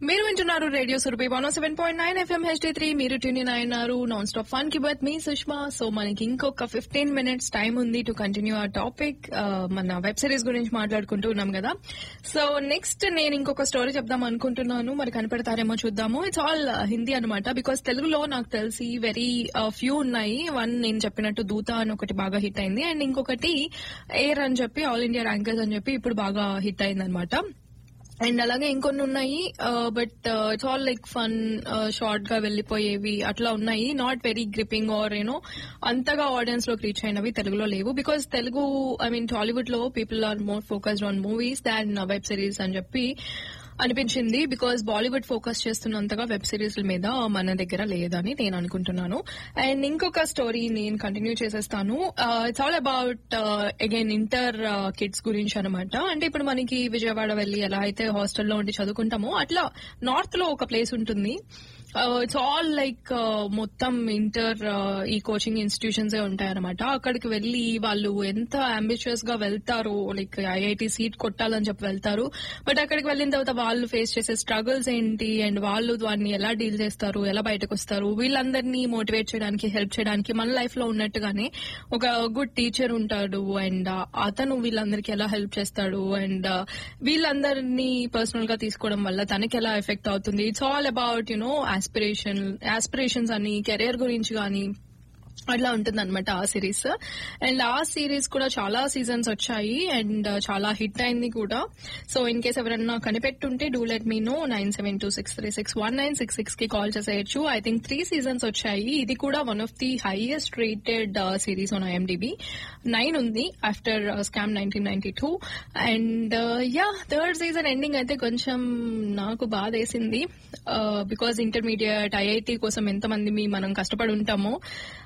మీరు వింటున్నారు radio Surabhi one seven point nine FM HD three మీరు ట్యూన్ అయినారు నాన్ స్టాప్ ఫన్ కి బత్ మీ సుష్మా సో మనకి ఇంకొక ఫిఫ్టీన్ మినిట్స్ టైం ఉంది టు కంటిన్యూ ఆ టాపిక్ మన వెబ్ సిరీస్ గురించి మాట్లాడుకుంటూ ఉన్నాం కదా సో నెక్స్ట్ నేను ఇంకొక స్టోరీ చెప్దాం అనుకుంటున్నాను మరి కనపెడతారేమో చూద్దాము ఇట్స్ ఆల్ హిందీ అనమాట బికాస్ తెలుగులో నాకు తెలిసి వెరీ ఫ్యూ ఉన్నాయి వన్ నేను చెప్పినట్టు దూత అని ఒకటి బాగా హిట్ అయింది అండ్ ఇంకొకటి ఎయిర్ అని చెప్పి ఆల్ ఇండియా ర్యాంకర్స్ అని చెప్పి ఇప్పుడు బాగా హిట్ అయింది అనమాట అండ్ అలాగే ఇంకొన్ని ఉన్నాయి but it's all like fun short గా వెళ్లిపోయేవి అట్లా ఉన్నాయి not very gripping or you know అంతగా ఆడియన్స్ లోకి రీచ్ అయినవి తెలుగులో లేవు because Telugu I mean Tollywood లో people are more focused on movies than web series అని చెప్పి అనిపించింది బికాస్ బాలీవుడ్ ఫోకస్ చేస్తున్నంతగా వెబ్ సిరీస్ మీద మన దగ్గర లేదని నేను అనుకుంటున్నాను అండ్ ఇంకొక స్టోరీ నేను కంటిన్యూ చేసేస్తాను it's all about again inter kids గురించి అనమాట అంటే ఇప్పుడు మనకి విజయవాడ వెళ్ళి ఎలా అయితే హాస్టల్లో ఉండి చదువుకుంటామో అట్లా నార్త్ లో ఒక ప్లేస్ ఉంటుంది ఇట్స్ ఆల్ లైక్ మొత్తం ఇంటర్ ఈ కోచింగ్ ఇన్స్టిట్యూషన్స్ ఉంటాయన్నమాట అక్కడికి వెళ్లి వాళ్ళు ఎంత అంబిషియస్ గా వెళ్తారో లైక్ ఐఐటి సీట్ కొట్టాలని చెప్పి వెళ్తారు బట్ అక్కడికి వెళ్ళిన తర్వాత వాళ్ళు ఫేస్ చేసే స్ట్రగుల్స్ ఏంటి అండ్ వాళ్ళు దాన్ని ఎలా డీల్ చేస్తారు ఎలా బయటకు వస్తారు వీళ్ళందరినీ మోటివేట్ చేయడానికి హెల్ప్ చేయడానికి మన లైఫ్ లో ఉన్నట్టుగానే ఒక గుడ్ టీచర్ ఉంటాడు అండ్ అతను వీళ్ళందరికీ ఎలా హెల్ప్ చేస్తాడు అండ్ వీళ్ళందరినీ పర్సనల్ గా తీసుకోవడం వల్ల తనకి ఎలా ఎఫెక్ట్ అవుతుంది it's all about you know aspiration aspirations అని కెరియర్ గురించి కానీ అట్లా ఉంటుంది అనమాట ఆ సిరీస్ అండ్ ఆ సిరీస్ కూడా చాలా సీజన్స్ వచ్చాయి అండ్ చాలా హిట్ అయింది కూడా సో ఇన్ కేస్ ఎవరన్నా కనిపెట్టుంటే do let me know nine seven two six three six one nine six six కి కాల్ చేసేయచ్చు ఐ థింక్ త్రీ సీజన్స్ వచ్చాయి ఇది కూడా one of the highest rated series on IMDb nine ఉంది after scam nineteen ninety two and yeah third season ending అయితే కొంచెం నాకు బాధ వేసింది బికాస్ ఇంటర్మీడియట్ ఐఐటి కోసం ఎంతమంది మనం కష్టపడి ఉంటామో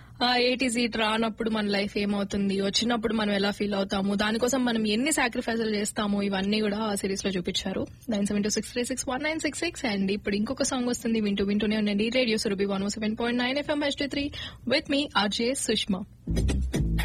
ఏటీ సీట్ రానప్పుడు మన లైఫ్ ఏమవుతుంది వచ్చినప్పుడు మనం ఎలా ఫీల్ అవుతాము దానికోసం మనం ఎన్ని సాక్రిఫైజులు చేస్తాము ఇవన్నీ కూడా ఆ సిరీస్ లో చూపించారు nine seven two six three six one nine six six and ఇప్పుడు ఇంకొక సాంగ్ వస్తుంది వింటూ వింటూనే ఉండండి radio Surabhi one seven point nine FM H three with me RJ Sushma